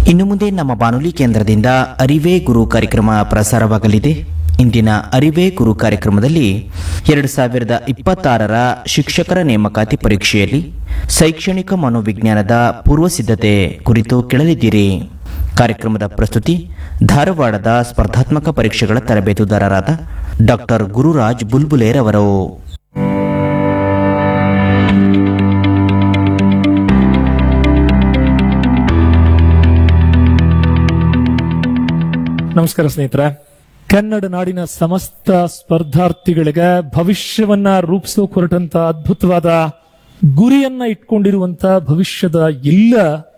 ಇನ್ನು ಮುಂದೆ ನಮ್ಮ ಬಾನುಲಿ ಕೇಂದ್ರದಿಂದ ಅರಿವೇ ಗುರು ಕಾರ್ಯಕ್ರಮ ಪ್ರಸಾರವಾಗಲಿದೆ ಇಂದಿನ ಅರಿವೇ ಗುರು ಕಾರ್ಯಕ್ರಮದಲ್ಲಿ ಎರಡು ಸಾವಿರದ ಇಪ್ಪತ್ತಾರರ ಶಿಕ್ಷಕರ ನೇಮಕಾತಿ ಪರೀಕ್ಷೆಯಲ್ಲಿ ಶೈಕ್ಷಣಿಕ ಮನೋವಿಜ್ಞಾನದ ಪೂರ್ವಸಿದ್ಧತೆ ಕುರಿತು ಕೇಳಲಿದ್ದೀರಿ ಕಾರ್ಯಕ್ರಮದ ಪ್ರಸ್ತುತಿ ಧಾರವಾಡದ ಸ್ಪರ್ಧಾತ್ಮಕ ಪರೀಕ್ಷೆಗಳ ತರಬೇತುದಾರರಾದ ಡಾಕ್ಟರ್ ಗುರುರಾಜ್ ಬುಲ್ಬುಲೇರವರು ನಮಸ್ಕಾರ ಸ್ನೇಹಿತರೆ ಕನ್ನಡ ನಾಡಿನ ಸಮಸ್ತ ಸ್ಪರ್ಧಾರ್ಥಿಗಳಿಗೆ ಭವಿಷ್ಯವನ್ನ ರೂಪಿಸೋಕ್ ಹೊರಟಂತ ಅದ್ಭುತವಾದ ಗುರಿಯನ್ನ ಇಟ್ಕೊಂಡಿರುವಂತ ಭವಿಷ್ಯದ ಎಲ್ಲ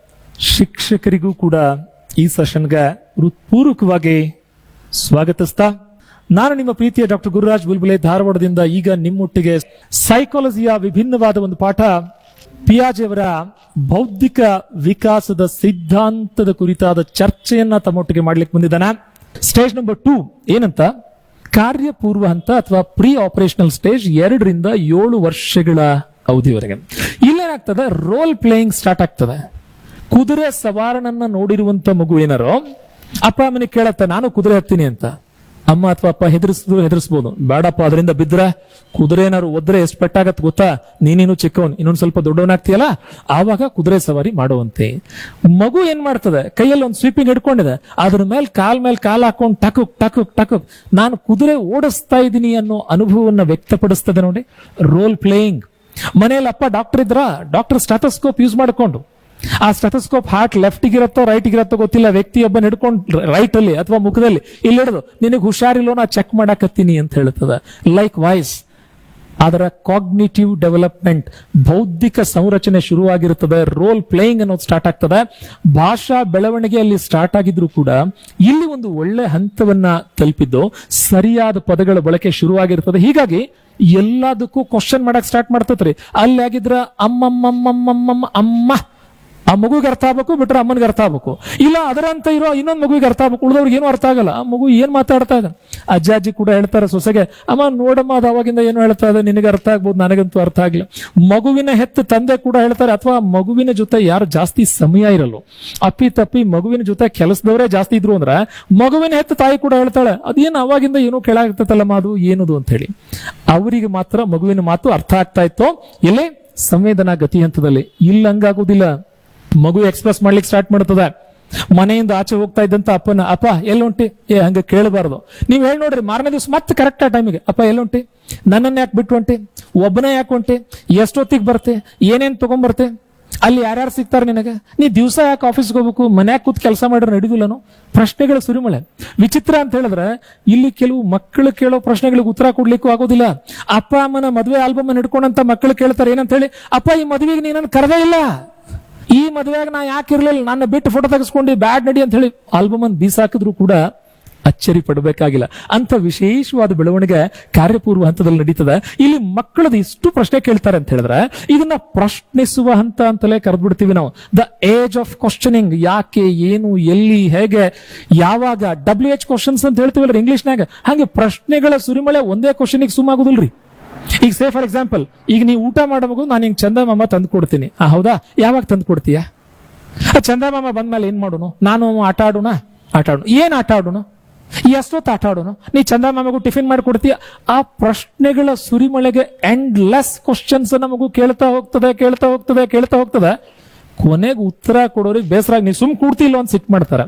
ಶಿಕ್ಷಕರಿಗೂ ಕೂಡ ಈ ಸೆಷನ್ಗೆ ಹೃತ್ಪೂರ್ವಕವಾಗಿ ಸ್ವಾಗತಿಸ್ತಾ ನಾನು ನಿಮ್ಮ ಪ್ರೀತಿಯ ಡಾಕ್ಟರ್ ಗುರುರಾಜ್ ಬುಲ್ಬುಲೆ ಧಾರವಾಡದಿಂದ ಈಗ ನಿಮ್ಮೊಟ್ಟಿಗೆ ಸೈಕಾಲಜಿಯ ವಿಭಿನ್ನವಾದ ಒಂದು ಪಾಠ ಪಿಯಾಜೆಯವರ ಬೌದ್ಧಿಕ ವಿಕಾಸದ ಸಿದ್ಧಾಂತದ ಕುರಿತಾದ ಚರ್ಚೆಯನ್ನ ತಮ್ಮೊಟ್ಟಿಗೆ ಮಾಡ್ಲಿಕ್ಕೆ ಬಂದಿದ್ದಾನೆ ಸ್ಟೇಜ್ ನಂಬರ್ ಟೂ ಏನಂತ ಕಾರ್ಯಪೂರ್ವ ಹಂತ ಅಥವಾ ಪ್ರೀ ಆಪರೇಷನಲ್ ಸ್ಟೇಜ್ ಎರಡರಿಂದ ಏಳು ವರ್ಷಗಳ ಅವಧಿವರೆಗೆ ಇಲ್ಲೇನಾಗ್ತದೆ ರೋಲ್ ಪ್ಲೇಯಿಂಗ್ ಸ್ಟಾರ್ಟ್ ಆಗ್ತದೆ ಕುದುರೆ ಸವಾರನನ್ನ ನೋಡಿರುವಂತ ಮಗು ಏನಾರೋ ಅಪ್ಪ ಅಮ್ಮನಿಗೆ ಕೇಳತ್ತೆ ನಾನು ಕುದುರೆ ಹತ್ತೀನಿ ಅಂತ ಅಮ್ಮ ಅಥವಾ ಅಪ್ಪ ಹೆದರ್ಸಿದ್ರು ಹೆದರ್ಸ್ಬೋದು ಬೇಡಪ್ಪ ಅದರಿಂದ ಬಿದ್ರೆ ಕುದುರೆ ಏನಾರು ಒದ್ರೆ ಎಷ್ಟು ಪೆಟ್ಟಾಗತ್ ಗೊತ್ತಾ ನೀನೇನು ಚಿಕ್ಕವನ್ ಇನ್ನೊಂದ್ ಸ್ವಲ್ಪ ದೊಡ್ಡವನಾಗ್ತೀಯಲ್ಲ ಆವಾಗ ಕುದುರೆ ಸವಾರಿ ಮಾಡುವಂತೆ ಮಗು ಏನ್ ಮಾಡ್ತದೆ ಕೈಯಲ್ಲಿ ಒಂದು ಸ್ವೀಪಿಂಗ್ ಹಿಡ್ಕೊಂಡಿದೆ ಅದ್ರ ಮೇಲೆ ಕಾಲ್ ಮೇಲೆ ಕಾಲ್ ಹಾಕೊಂಡು ಟಕುಕ್ ಟಕುಕ್ ಟಕುಕ್ ನಾನು ಕುದುರೆ ಓಡಿಸ್ತಾ ಇದ್ದೀನಿ ಅನ್ನೋ ಅನುಭವವನ್ನ ವ್ಯಕ್ತಪಡಿಸ್ತದೆ ನೋಡಿ ರೋಲ್ ಪ್ಲೇಯಿಂಗ್ ಮನೆಯಲ್ಲಿ ಅಪ್ಪ ಡಾಕ್ಟರ್ ಇದ್ರ ಡಾಕ್ಟರ್ ಸ್ಟಾಟಸ್ಕೋಪ್ ಯೂಸ್ ಮಾಡ್ಕೊಂಡು ಆ ಸ್ಟೆಥೋಸ್ಕೋಪ್ ಹಾರ್ಟ್ ಲೆಫ್ಟ್ ಇರತ್ತೋ ರೈಟ್ ಇರತ್ತೋ ಗೊತ್ತಿಲ್ಲ ವ್ಯಕ್ತಿಯೊಬ್ಬ ಹಿಡ್ಕೊಂಡು ರೈಟ್ ಅಲ್ಲಿ ಅಥವಾ ಮುಖದಲ್ಲಿ ಇಲ್ಲಿ ಹಿಡಿದು ನಿನಗೆ ಹುಷಾರಿಲ್ಲೋ ನಾ ಚೆಕ್ ಮಾಡಾಕತ್ತೀನಿ ಅಂತ ಹೇಳ್ತದ ಲೈಕ್ ವಾಯ್ಸ್ ಅದರ ಕಾಗ್ನಿಟಿವ್ ಡೆವಲಪ್ಮೆಂಟ್ ಬೌದ್ಧಿಕ ಸಂರಚನೆ ಶುರುವಾಗಿರುತ್ತದೆ ರೋಲ್ ಪ್ಲೇಯಿಂಗ್ ಅನ್ನೋದು ಸ್ಟಾರ್ಟ್ ಆಗ್ತದೆ ಭಾಷಾ ಬೆಳವಣಿಗೆ ಅಲ್ಲಿ ಸ್ಟಾರ್ಟ್ ಆಗಿದ್ರು ಕೂಡ ಇಲ್ಲಿ ಒಂದು ಒಳ್ಳೆ ಹಂತವನ್ನ ತಲುಪಿದ್ದು ಸರಿಯಾದ ಪದಗಳ ಬಳಕೆ ಶುರುವಾಗಿರ್ತದೆ ಹೀಗಾಗಿ ಎಲ್ಲದಕ್ಕೂ ಕ್ವಶನ್ ಮಾಡಕ್ ಸ್ಟಾರ್ಟ್ ಮಾಡ್ತತ್ರಿ ಅಲ್ಲಿ ಆಗಿದ್ರ ಅಮ್ಮಮ್ಮಮ್ಮಮ್ಮಮ್ಮ ಅಮ್ಮ ಆ ಮಗುಗೆ ಅರ್ಥ ಆಗ್ಬೇಕು ಬಿಟ್ರೆ ಅಮ್ಮನಿಗೆ ಅರ್ಥ ಆಗ್ಬೇಕು ಇಲ್ಲ ಅದರಂತ ಇರೋ ಇನ್ನೊಂದು ಮಗುವಿಗೆ ಅರ್ಥ ಆಗ್ಬೇಕು ಉಳಿದವ್ರಿಗೆ ಏನು ಅರ್ಥ ಆಗಲ್ಲ ಆ ಮಗು ಏನ್ ಮಾತಾಡ್ತಾ ಇದೆ ಅಜ್ಜ ಅಜ್ಜಿ ಕೂಡ ಹೇಳ್ತಾರೆ ಸೊಸೆಗೆ ಅಮ್ಮ ನೋಡಮ್ಮ ಅದು ಅವಾಗಿಂದ ಏನು ಹೇಳ್ತಾ ಇದೆ ನಿನಗೆ ಅರ್ಥ ಆಗ್ಬೋದು ನನಗಂತೂ ಅರ್ಥ ಆಗಿಲ್ಲ ಮಗುವಿನ ಹೆತ್ತ ತಂದೆ ಕೂಡ ಹೇಳ್ತಾರೆ ಅಥವಾ ಮಗುವಿನ ಜೊತೆ ಯಾರು ಜಾಸ್ತಿ ಸಮಯ ಇರಲ್ಲ ಅಪ್ಪಿ ತಪ್ಪಿ ಮಗುವಿನ ಜೊತೆ ಕೆಲಸದವರೇ ಜಾಸ್ತಿ ಇದ್ರು ಅಂದ್ರೆ ಮಗುವಿನ ಹೆತ್ತ ತಾಯಿ ಕೂಡ ಹೇಳ್ತಾಳೆ ಅದೇನು ಅವಾಗಿಂದ ಏನೋ ಕೇಳಾಗ್ತೈತಲ್ಲಮ್ಮ ಅದು ಏನದು ಅಂತ ಹೇಳಿ ಅವರಿಗೆ ಮಾತ್ರ ಮಗುವಿನ ಮಾತು ಅರ್ಥ ಆಗ್ತಾ ಇತ್ತು ಎಲ್ಲಿ ಸಂವೇದನಾ ಗತಿ ಹಂತದಲ್ಲಿ ಇಲ್ಲ ಹಂಗಾಗುದಿಲ್ಲ ಮಗು ಎಕ್ಸ್ಪ್ರೆಸ್ ಮಾಡ್ಲಿಕ್ಕೆ ಸ್ಟಾರ್ಟ್ ಮಾಡ್ತದ ಮನೆಯಿಂದ ಆಚೆ ಹೋಗ್ತಾ ಇದ್ದಂತ ಅಪ್ಪನ ಅಪ್ಪ ಎಲ್ಲುಂಟಿ ಏ ಹಂಗ ಕೇಳಬಾರ್ದು ನೀವ್ ಹೇಳಿ ನೋಡ್ರಿ ಮಾರನೇ ದಿವಸ ಮತ್ತೆ ಕರೆಕ್ಟ್ ಆ ಟೈಮಿಗೆ ಅಪ್ಪ ಎಲ್ಲುಂಟಿ ನನ್ನನ್ನ ಯಾಕೆ ಬಿಟ್ಟು ಹೊಂಟಿ ಒಬ್ಬನೇ ಯಾಕೆ ಹೊಂಟಿ ಎಷ್ಟೊತ್ತಿಗೆ ಬರ್ತೆ ಏನೇನ್ ತಗೊಂಡ್ಬರ್ತೆ ಅಲ್ಲಿ ಯಾರ್ಯಾರು ಸಿಗ್ತಾರೆ ನಿನಗೆ ನೀ ದಿವಸ ಯಾಕೆ ಆಫೀಸ್ಗೆ ಹೋಗ್ಬೇಕು ಮನ್ಯಾಗ ಕೂತ್ ಕೆಲಸ ಮಾಡಿದ್ರೆ ನಡೀದಿಲ್ಲನು ಪ್ರಶ್ನೆಗಳ ಸುರಿಮಳೆ ವಿಚಿತ್ರ ಅಂತ ಹೇಳಿದ್ರೆ ಇಲ್ಲಿ ಕೆಲವು ಮಕ್ಕಳು ಕೇಳೋ ಪ್ರಶ್ನೆಗಳಿಗೆ ಉತ್ತರ ಕೊಡ್ಲಿಕ್ಕೂ ಆಗೋದಿಲ್ಲ ಅಪ್ಪ ಅಮ್ಮನ ಮದುವೆ ಆಲ್ಬಮ್ ಹಿಡ್ಕೊಂಡಂತ ಮಕ್ಕಳು ಕೇಳ್ತಾರೆ ಏನಂತ ಹೇಳಿ ಅಪ್ಪ ಈ ಮದುವೆಗೆ ನೀನನ್ನು ಕರೆದೇ ಇಲ್ಲ ಈ ಮದುವೆಯಾಗ ನಾ ಯಾಕೆ ಇರ್ಲಿಲ್ಲ ನನ್ನ ಬಿಟ್ಟು ಫೋಟೋ ತೆಗೆಸ್ಕೊಂಡು ಬ್ಯಾಡ್ ನಡಿ ಅಂತ ಹೇಳಿ ಆಲ್ಬಮ್ ಅನ್ನು ಬೀಸಾಕಿದ್ರು ಕೂಡ ಅಚ್ಚರಿ ಪಡಬೇಕಾಗಿಲ್ಲ ಅಂತ ವಿಶೇಷವಾದ ಬೆಳವಣಿಗೆ ಕಾರ್ಯಪೂರ್ವ ಹಂತದಲ್ಲಿ ನಡೀತದೆ ಇಲ್ಲಿ ಮಕ್ಕಳದು ಇಷ್ಟು ಪ್ರಶ್ನೆ ಕೇಳ್ತಾರೆ ಅಂತ ಹೇಳಿದ್ರೆ ಇದನ್ನ ಪ್ರಶ್ನಿಸುವ ಹಂತ ಅಂತಲೇ ಕರೆದ್ಬಿಡ್ತೀವಿ ನಾವು ದ ಏಜ್ ಆಫ್ ಕ್ವಶನಿಂಗ್ ಯಾಕೆ ಏನು ಎಲ್ಲಿ ಹೇಗೆ ಯಾವಾಗ ಡಬ್ಲ್ಯೂ ಎಚ್ ಕ್ವಶನ್ಸ್ ಅಂತ ಹೇಳ್ತೀವಲ್ಲ ಇಂಗ್ಲಿಷ್ನಾಗ ಹಾಗೆ ಪ್ರಶ್ನೆಗಳ ಸುರಿಮಳೆ ಒಂದೇ ಕ್ವಶನಿಗೆ ಸುಮಾಗುದಿಲ್ರಿ ಈಗ ಸೇ ಫಾರ್ ಎಕ್ಸಾಂಪಲ್ ಈಗ ನೀವು ಊಟ ಮಾಡಬೇಕು ನಾನು ಹಿಂಗ್ ಚಂದ ಮಾಮ ತಂದು ಕೊಡ್ತೀನಿ ಆ ಹೌದಾ ಯಾವಾಗ ತಂದು ಕೊಡ್ತೀಯಾ ಆ ಚಂದ ಮಾಮ ಬಂದ್ಮೇಲೆ ಏನ್ ಮಾಡೋಣ ನಾನು ಆಟ ಆಡೋಣ ಆಟ ಆಡೋಣ ಏನ್ ಆಟ ಆಡೋಣ ಎಷ್ಟೊತ್ತು ಆಟ ಆಡೋಣ ನೀ ಚಂದ ಮಾಮಗೂ ಟಿಫಿನ್ ಮಾಡಿ ಕೊಡ್ತೀಯ ಆ ಪ್ರಶ್ನೆಗಳ ಸುರಿಮಳೆಗೆ ಎಂಡ್ ಲೆಸ್ ಕ್ವಶನ್ಸ್ ನಮಗೂ ಕೇಳ್ತಾ ಹೋಗ್ತದೆ ಕೇಳ್ತಾ ಹೋಗ್ತದೆ ಕೇಳ್ತಾ ಹೋಗ್ತದೆ ಕೊನೆಗೆ ಉತ್ತರ ಕೊಡೋರಿಗೆ ಬೇಸರಾಗಿ ನೀವು ಸುಮ್ ಕೂಡ್ತಿಲ್ಲ ಅಂತ ಸಿಟ್ ಮಾಡ್ತಾರೆ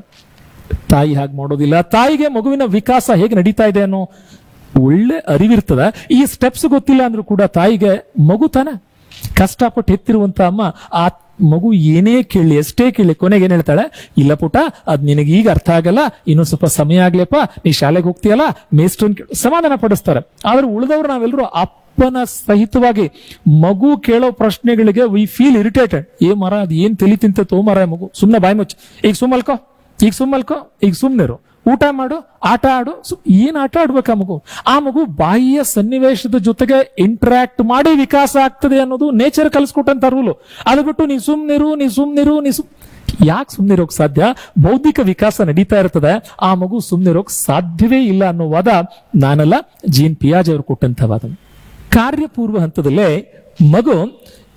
ತಾಯಿ ಹಾಗೆ ಮಾಡೋದಿಲ್ಲ ತಾಯಿಗೆ ಮಗುವಿನ ವಿಕಾಸ ಹೇಗೆ ನಡೀತಾ ಇದೆ ಅನ್ನೋ ಒಳ್ಳೆ ಅರಿವಿರ್ತದ ಈ ಸ್ಟೆಪ್ಸ್ ಗೊತ್ತಿಲ್ಲ ಅಂದ್ರೂ ಕೂಡ ತಾಯಿಗೆ ಮಗು ತಾನ ಕಷ್ಟಪಟ್ಟು ಹೆತ್ತಿರುವಂತ ಅಮ್ಮ ಆ ಮಗು ಏನೇ ಕೇಳಿ ಎಷ್ಟೇ ಕೇಳಿ ಕೊನೆಗೆ ಏನ್ ಹೇಳ್ತಾಳೆ ಇಲ್ಲ ಪುಟ ಅದ್ ನಿನಗೆ ಈಗ ಅರ್ಥ ಆಗಲ್ಲ ಇನ್ನೊಂದ್ ಸ್ವಲ್ಪ ಸಮಯ ಆಗ್ಲಪ್ಪ ನೀ ಶಾಲೆಗೆ ಹೋಗ್ತೀಯಲ್ಲ ಮೇಸ್ಟ್ರನ್ ಕೇಳು. ಸಮಾಧಾನ ಪಡಿಸ್ತಾರೆ ಆದ್ರೆ ಉಳಿದವ್ರು ನಾವೆಲ್ಲರೂ ಅಪ್ಪನ ಸಹಿತವಾಗಿ ಮಗು ಕೇಳೋ ಪ್ರಶ್ನೆಗಳಿಗೆ ವಿ ಫೀಲ್ ಇರಿಟೇಟೆಡ್ ಏ ಮರ ಅದ್ ಏನ್ ತಲಿ ತಿಂತ ತೋ ಮರ ಮಗು ಸುಮ್ನೆ ಬಾಯ್ ಮುಚ್ಚ ಈಗ ಸುಮ್ಮಲ್ಕೋ ಈಗ ಸುಮ್ಮಲ್ಕೋ ಈಗ ಸುಮ್ನಿರು ಊಟ ಮಾಡು ಆಟ ಆಡು ಸು- ಏನ್ ಆಟ ಆಡ್ಬೇಕಾ ಮಗು ಆ ಮಗು ಬಾಹ್ಯ ಸನ್ನಿವೇಶದ ಜೊತೆಗೆ ಇಂಟರಾಕ್ಟ್ ಮಾಡಿ ವಿಕಾಸ ಆಗ್ತದೆ ಅನ್ನೋದು ನೇಚರ್ ಕಲಿಸ್ಕೊಟ್ಟಂತ ರೂಲು ಅದು ಬಿಟ್ಟು ನೀ ಸುಮ್ನಿರು ನೀ ಸುಮ್ನಿರು ನೀ ಸುಮ್ ಯಾಕೆ ಸುಮ್ನಿರೋಕ್ ಸಾಧ್ಯ ಬೌದ್ಧಿಕ ವಿಕಾಸ ನಡೀತಾ ಇರ್ತದೆ ಆ ಮಗು ಸುಮ್ನಿರೋಕ್ ಸಾಧ್ಯವೇ ಇಲ್ಲ ಅನ್ನೋ ವಾದ ನಾನಲ್ಲ ಜೀನ್ ಪಿಯಾಜ್ ಅವರು ಕೊಟ್ಟಂತ ವಾದ ಕಾರ್ಯಪೂರ್ವ ಹಂತದಲ್ಲೇ ಮಗು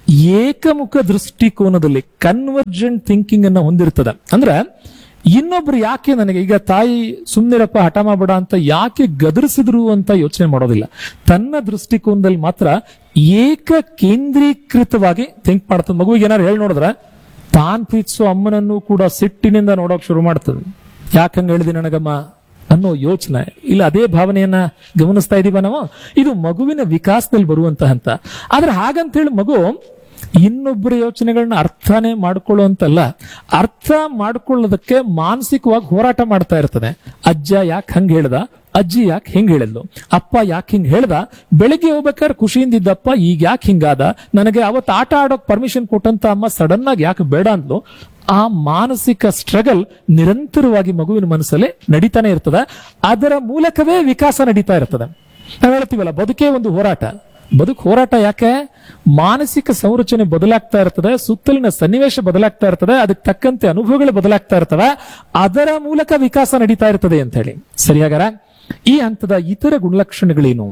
ಏಕಮುಖ ದೃಷ್ಟಿಕೋನದಲ್ಲಿ ಕನ್ವರ್ಜೆಂಟ್ ಥಿಂಕಿಂಗ್ ಅನ್ನ ಹೊಂದಿರ್ತದೆ ಅಂದ್ರೆ ಇನ್ನೊಬ್ರು ಯಾಕೆ ನನಗೆ ಈಗ ತಾಯಿ ಸುಮ್ನಿರಪ್ಪ ಹಠ ಮಾಡಬೇಡ ಅಂತ ಯಾಕೆ ಗದರಿಸಿದ್ರು ಅಂತ ಯೋಚನೆ ಮಾಡೋದಿಲ್ಲ ತನ್ನ ದೃಷ್ಟಿಕೋನದಲ್ಲಿ ಮಾತ್ರ ಏಕ ಕೇಂದ್ರೀಕೃತವಾಗಿ ಥಿಂಕ್ ಮಾಡ್ತದೆ ಮಗುವಿಗೆ ಏನಾರು ಹೇಳಿ ನೋಡಿದ್ರೆ ತಾನ್ ಪ್ರೀತಿಸೋ ಅಮ್ಮನನ್ನು ಕೂಡ ಸಿಟ್ಟಿನಿಂದ ನೋಡೋಕ್ ಶುರು ಮಾಡ್ತದೆ ಯಾಕಂಗ ಹೇಳಿದೆ ನನಗಮ್ಮ ಅನ್ನೋ ಯೋಚನೆ ಇಲ್ಲ ಅದೇ ಭಾವನೆಯನ್ನ ಗಮನಿಸ್ತಾ ಇದೀವ ನಾವು ಇದು ಮಗುವಿನ ವಿಕಾಸದಲ್ಲಿ ಬರುವಂತ ಹಂತ ಆದ್ರೆ ಹಾಗಂತ ಹೇಳಿ ಮಗು ಇನ್ನೊಬ್ಬರ ಯೋಚನೆಗಳನ್ನ ಅರ್ಥನೇ ಮಾಡ್ಕೊಳ್ಳುವಂತಲ್ಲ ಅರ್ಥ ಮಾಡ್ಕೊಳ್ಳೋದಕ್ಕೆ ಮಾನಸಿಕವಾಗಿ ಹೋರಾಟ ಮಾಡ್ತಾ ಇರ್ತದೆ ಅಜ್ಜ ಯಾಕೆ ಹಂಗ ಹೇಳ್ದ ಅಜ್ಜಿ ಯಾಕೆ ಹಿಂಗ್ ಹೇಳಿದ್ಲು ಅಪ್ಪ ಯಾಕೆ ಹಿಂಗ್ ಹೇಳ್ದ ಬೆಳಿಗ್ಗೆ ಹೋಗ್ಬೇಕಾದ್ರೆ ಖುಷಿಯಿಂದ ಇದ್ದಪ್ಪ ಈಗ ಯಾಕೆ ಹಿಂಗಾದ ನನಗೆ ಅವತ್ತು ಆಟ ಆಡೋಕ್ ಪರ್ಮಿಷನ್ ಕೊಟ್ಟಂತ ಅಮ್ಮ ಸಡನ್ ಆಗಿ ಯಾಕೆ ಬೇಡ ಅಂದ್ಲು ಆ ಮಾನಸಿಕ ಸ್ಟ್ರಗಲ್ ನಿರಂತರವಾಗಿ ಮಗುವಿನ ಮನಸ್ಸಲ್ಲಿ ನಡೀತಾನೆ ಇರ್ತದೆ ಅದರ ಮೂಲಕವೇ ವಿಕಾಸ ನಡೀತಾ ಇರ್ತದೆ ನಾವು ಹೇಳ್ತೀವಲ್ಲ ಬದುಕೇ ಒಂದು ಹೋರಾಟ ಬದುಕು ಹೋರಾಟ ಯಾಕೆ ಮಾನಸಿಕ ಸಂರಚನೆ ಬದಲಾಗ್ತಾ ಇರ್ತದೆ ಸುತ್ತಲಿನ ಸನ್ನಿವೇಶ ಬದಲಾಗ್ತಾ ಇರ್ತದೆ ಅದಕ್ಕೆ ತಕ್ಕಂತೆ ಅನುಭವಗಳು ಬದಲಾಗ್ತಾ ಇರ್ತವೆ ಅದರ ಮೂಲಕ ವಿಕಾಸ ನಡೀತಾ ಇರ್ತದೆ ಅಂತ ಹೇಳಿ ಸರಿಯಾಗಾರ ಈ ಹಂತದ ಇತರ ಗುಣಲಕ್ಷಣಗಳೇನು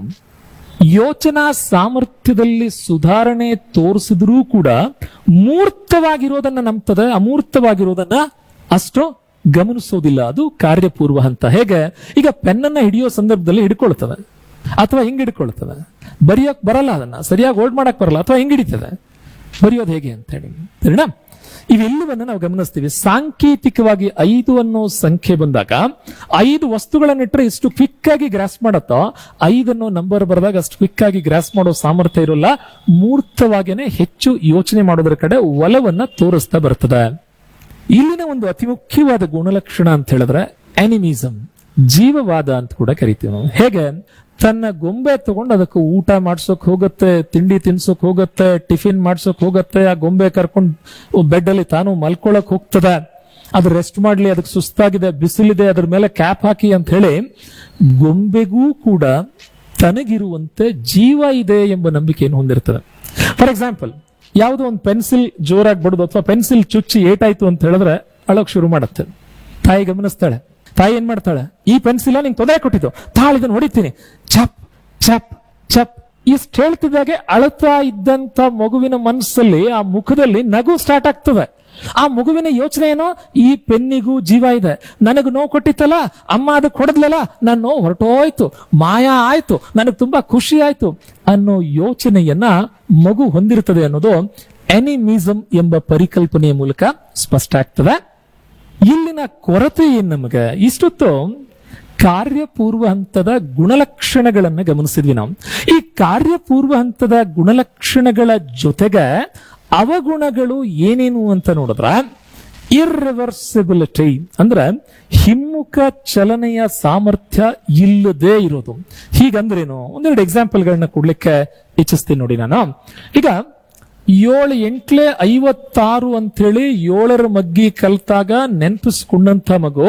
ಯೋಚನಾ ಸಾಮರ್ಥ್ಯದಲ್ಲಿ ಸುಧಾರಣೆ ತೋರಿಸಿದ್ರೂ ಕೂಡ ಮೂರ್ತವಾಗಿರೋದನ್ನ ನಂಬ್ತದೆ ಅಮೂರ್ತವಾಗಿರೋದನ್ನ ಅಷ್ಟು ಗಮನಿಸೋದಿಲ್ಲ ಅದು ಕಾರ್ಯಪೂರ್ವ ಹಂತ ಹೇಗೆ ಈಗ ಪೆನ್ನನ್ನ ಹಿಡಿಯೋ ಸಂದರ್ಭದಲ್ಲಿ ಹಿಡ್ಕೊಳ್ತದೆ ಅಥವಾ ಹಿಂಗ್ ಹಿಡ್ಕೊಳ್ತದೆ ಬರೆಯೋಕ್ ಬರಲ್ಲ ಅದನ್ನ ಸರಿಯಾಗಿ ಹೋಲ್ಡ್ ಮಾಡಕ್ ಬರಲ್ಲ ಅಥವಾ ಹಿಂಗ್ ಹಿಡಿತದೆ ಬರೆಯೋದು ಹೇಗೆ ಅಂತ ಹೇಳಿ ಸರಿನಾ ಇವೆಲ್ಲವನ್ನ ನಾವು ಗಮನಿಸ್ತೀವಿ ಸಾಂಕೇತಿಕವಾಗಿ ಐದು ಅನ್ನೋ ಸಂಖ್ಯೆ ಬಂದಾಗ ಐದು ವಸ್ತುಗಳನ್ನಿಟ್ರೆ ಇಷ್ಟು ಕ್ವಿಕ್ ಆಗಿ ಗ್ರಾಸ್ ಮಾಡತ್ತೋ ಐದನ್ನು ನಂಬರ್ ಬರೆದಾಗ ಅಷ್ಟು ಕ್ವಿಕ್ ಆಗಿ ಗ್ರಾಸ್ ಮಾಡೋ ಸಾಮರ್ಥ್ಯ ಇರೋಲ್ಲ ಮೂರ್ತವಾಗೇನೆ ಹೆಚ್ಚು ಯೋಚನೆ ಮಾಡೋದ್ರ ಕಡೆ ಒಲವನ್ನ ತೋರಿಸ್ತಾ ಬರ್ತದೆ ಇಲ್ಲಿನ ಒಂದು ಅತಿ ಮುಖ್ಯವಾದ ಗುಣಲಕ್ಷಣ ಅಂತ ಹೇಳಿದ್ರೆ ಅನಿಮಿಸಮ್ ಜೀವವಾದ ಅಂತ ಕೂಡ ಕರಿತೀವಿ ನಾವು ಹೇಗೆ ತನ್ನ ಗೊಂಬೆ ತಗೊಂಡು ಅದಕ್ಕೆ ಊಟ ಮಾಡ್ಸೋಕ್ ಹೋಗುತ್ತೆ ತಿಂಡಿ ತಿನ್ಸೋಕ್ ಹೋಗುತ್ತೆ ಟಿಫಿನ್ ಮಾಡ್ಸೋಕ್ ಹೋಗುತ್ತೆ ಆ ಗೊಂಬೆ ಕರ್ಕೊಂಡು ಬೆಡ್ ಅಲ್ಲಿ ತಾನು ಮಲ್ಕೊಳಕ್ ಹೋಗ್ತದೆ ಅದು ರೆಸ್ಟ್ ಮಾಡ್ಲಿ ಅದಕ್ಕೆ ಸುಸ್ತಾಗಿದೆ ಬಿಸಿಲಿದೆ ಅದ್ರ ಮೇಲೆ ಕ್ಯಾಪ್ ಹಾಕಿ ಅಂತ ಹೇಳಿ ಗೊಂಬೆಗೂ ಕೂಡ ತನಗಿರುವಂತೆ ಜೀವ ಇದೆ ಎಂಬ ನಂಬಿಕೆಯನ್ನು ಹೊಂದಿರ್ತದೆ ಫಾರ್ ಎಕ್ಸಾಂಪಲ್ ಯಾವುದೋ ಒಂದು ಪೆನ್ಸಿಲ್ ಜೋರಾಗಿ ಬಡದು ಅಥವಾ ಪೆನ್ಸಿಲ್ ಚುಚ್ಚಿ ಏಟಾಯ್ತು ಅಂತ ಹೇಳಿದ್ರೆ ಅಳೋಕ್ ಶುರು ಮಾಡುತ್ತೆ ತಾಯಿ ಗಮನಿಸ್ತಾಳೆ ತಾಯಿ ಏನ್ ಮಾಡ್ತಾಳೆ ಈ ಪೆನ್ಸಿಲ್ ನಿಂಗೆ ತೊಂದರೆ ಕೊಟ್ಟಿದ್ದು ತಾಳು ಇದನ್ನ ಹೊಡಿತೀನಿ ಚಪ್ ಚಪ್ ಚಪ್ ಇಷ್ಟು ಹೇಳ್ತಿದ್ದಾಗೆ ಅಳತಾ ಇದ್ದಂತ ಮಗುವಿನ ಮನಸ್ಸಲ್ಲಿ ಆ ಮುಖದಲ್ಲಿ ನಗು ಸ್ಟಾರ್ಟ್ ಆಗ್ತದೆ ಆ ಮಗುವಿನ ಯೋಚನೆ ಏನೋ ಈ ಪೆನ್ನಿಗೂ ಜೀವ ಇದೆ ನನಗೆ ನೋವು ಕೊಟ್ಟಿತ್ತಲ್ಲ ಅಮ್ಮ ಅದಕ್ಕೆ ಹೊಡೆದ್ಲಲ್ಲ ನನ್ನ ನೋವು ಹೊರಟೋಯ್ತು ಮಾಯ ಆಯ್ತು ನನಗೆ ತುಂಬಾ ಖುಷಿ ಆಯ್ತು ಅನ್ನೋ ಯೋಚನೆಯನ್ನ ಮಗು ಹೊಂದಿರ್ತದೆ ಅನ್ನೋದು ಎನಿಮಿಸಮ್ ಎಂಬ ಪರಿಕಲ್ಪನೆಯ ಮೂಲಕ ಸ್ಪಷ್ಟ ಆಗ್ತದೆ ಇಲ್ಲಿನ ಕೊರತೆ ಏನ್ ನಮಗೆ ಇಷ್ಟೊತ್ತು ಕಾರ್ಯಪೂರ್ವ ಹಂತದ ಗುಣಲಕ್ಷಣಗಳನ್ನ ಗಮನಿಸಿದ್ವಿ ನಾವು ಈ ಕಾರ್ಯಪೂರ್ವ ಹಂತದ ಗುಣಲಕ್ಷಣಗಳ ಜೊತೆಗೆ ಅವಗುಣಗಳು ಏನೇನು ಅಂತ ನೋಡಿದ್ರ ಇರ್ರಿವರ್ಸಿಬಿಲಿಟಿ ಅಂದ್ರೆ ಹಿಮ್ಮುಖ ಚಲನೆಯ ಸಾಮರ್ಥ್ಯ ಇಲ್ಲದೆ ಇರೋದು ಹೀಗಂದ್ರೇನು ಒಂದೆರಡು ಎಕ್ಸಾಂಪಲ್ಗಳನ್ನ ಕೊಡ್ಲಿಕ್ಕೆ ಇಚ್ಛಿಸ್ತೀನಿ ನೋಡಿ ನಾನು ಈಗ ಏಳು ಎಂಟ್ಲೆ ಐವತ್ತಾರು ಅಂತೇಳಿ ಏಳರ ಮಗ್ಗಿ ಕಲ್ತಾಗ ನೆನಪಿಸ್ಕೊಂಡಂತ ಮಗು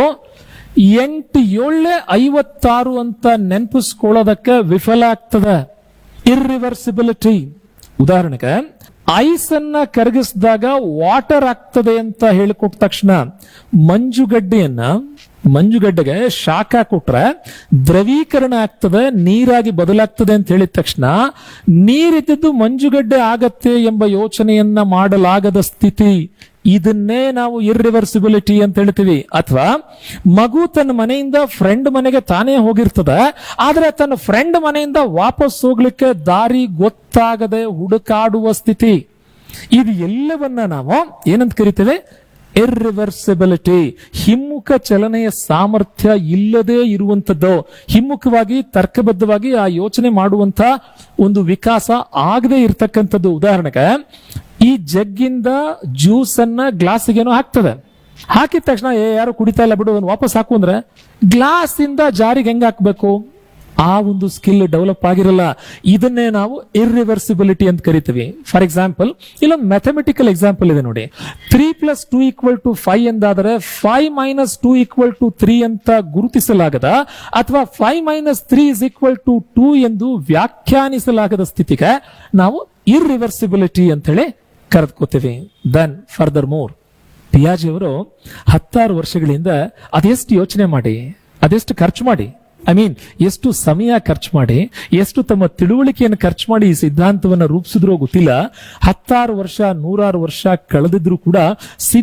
ಎಂಟು ಏಳ್ಲೆ ಐವತ್ತಾರು ಅಂತ ನೆನಪಿಸ್ಕೊಳ್ಳೋದಕ್ಕೆ ವಿಫಲ ಆಗ್ತದೆ ಇರ್ರಿವರ್ಸಿಬಿಲಿಟಿ ಉದಾಹರಣೆಗೆ ಐಸ್ ಅನ್ನ ಕರಗಿಸಿದಾಗ ವಾಟರ್ ಆಗ್ತದೆ ಅಂತ ಹೇಳಿಕೊಟ್ಟ ತಕ್ಷಣ ಮಂಜುಗಡ್ಡೆಯನ್ನ ಮಂಜುಗಡ್ಡೆಗೆ ಶಾಖ ಕೊಟ್ರೆ ದ್ರವೀಕರಣ ಆಗ್ತದೆ ನೀರಾಗಿ ಬದಲಾಗ್ತದೆ ಅಂತ ಹೇಳಿದ ತಕ್ಷಣ ನೀರಿದ್ದದ್ದು ಮಂಜುಗಡ್ಡೆ ಆಗತ್ತೆ ಎಂಬ ಯೋಚನೆಯನ್ನ ಮಾಡಲಾಗದ ಸ್ಥಿತಿ ಇದನ್ನೇ ನಾವು ಇರ್ರಿವರ್ಸಿಬಿಲಿಟಿ ಅಂತ ಹೇಳ್ತೀವಿ ಅಥವಾ ಮಗು ತನ್ನ ಮನೆಯಿಂದ ಫ್ರೆಂಡ್ ಮನೆಗೆ ತಾನೇ ಹೋಗಿರ್ತದೆ ಆದ್ರೆ ತನ್ನ ಫ್ರೆಂಡ್ ಮನೆಯಿಂದ ವಾಪಸ್ ಹೋಗ್ಲಿಕ್ಕೆ ದಾರಿ ಗೊತ್ತಾಗದೆ ಹುಡುಕಾಡುವ ಸ್ಥಿತಿ ಇದು ಎಲ್ಲವನ್ನ ನಾವು ಏನಂತ ಕರಿತೇವೆ ಇರ್ರಿವರ್ಸಿಬಿಲಿಟಿ ಹಿಮ್ಮುಖ ಚಲನೆಯ ಸಾಮರ್ಥ್ಯ ಇಲ್ಲದೆ ಇರುವಂತದ್ದು ಹಿಮ್ಮುಖವಾಗಿ ತರ್ಕಬದ್ಧವಾಗಿ ಆ ಯೋಚನೆ ಮಾಡುವಂತ ಒಂದು ವಿಕಾಸ ಆಗದೆ ಇರತಕ್ಕಂಥದ್ದು ಉದಾಹರಣೆಗೆ ಈ ಜಗ್ಗಿಂದ ಜ್ಯೂಸ್ ಅನ್ನ ಗ್ಲಾಸಿಗೇನೋ ಹಾಕ್ತದೆ ಹಾಕಿದ ತಕ್ಷಣ ಏ ಯಾರು ಕುಡಿತಾ ಇಲ್ಲ ಬಿಡು ಅದನ್ನ ವಾಪಸ್ ಹಾಕು ಅಂದ್ರೆ ಗ್ಲಾಸ್ ಇಂದ ಜಾರಿಗೆ ಹೆಂಗ್ ಹಾಕ್ಬೇಕು ಆ ಒಂದು ಸ್ಕಿಲ್ ಡೆವಲಪ್ ಆಗಿರಲ್ಲ ಇದನ್ನೇ ನಾವು ಇರ್ರಿವರ್ಸಿಬಿಲಿಟಿ ಅಂತ ಕರಿತೀವಿ ಫಾರ್ ಎಕ್ಸಾಂಪಲ್ ಇಲ್ಲೊಂದು ಮ್ಯಾಥಮೆಟಿಕಲ್ ಎಕ್ಸಾಂಪಲ್ ಇದೆ ನೋಡಿ three plus two equal to five ಎಂದಾದರೆ five minus two equal to three ಅಂತ ಗುರುತಿಸಲಾಗದ ಅಥವಾ five minus three is equal to two ಎಂದು ವ್ಯಾಖ್ಯಾನಿಸಲಾಗದ ಸ್ಥಿತಿಗೆ ನಾವು ಇರ್ರಿವರ್ಸಿಬಿಲಿಟಿ ಅಂತ ಹೇಳಿ ಕರೆದುಕೋತೀವಿ ದೆನ್ ಫರ್ದರ್ ಮೋರ್ ಪಿಯಾಜಿ ಅವರು ಹತ್ತಾರು ವರ್ಷಗಳಿಂದ ಅದೆಷ್ಟು ಯೋಚನೆ ಮಾಡಿ ಅದೆಷ್ಟು ಖರ್ಚು ಮಾಡಿ ಐ ಮೀನ್ ಎಷ್ಟು ಸಮಯ ಖರ್ಚು ಮಾಡಿ ಎಷ್ಟು ತಮ್ಮ ತಿಳುವಳಿಕೆಯನ್ನು ಖರ್ಚು ಮಾಡಿ ಈ ಸಿದ್ಧಾಂತವನ್ನ ರೂಪಿಸಿದ್ರೋ ಗೊತ್ತಿಲ್ಲ ಹತ್ತಾರು ವರ್ಷ ನೂರಾರು ವರ್ಷ ಕಳೆದಿದ್ರು ಕೂಡ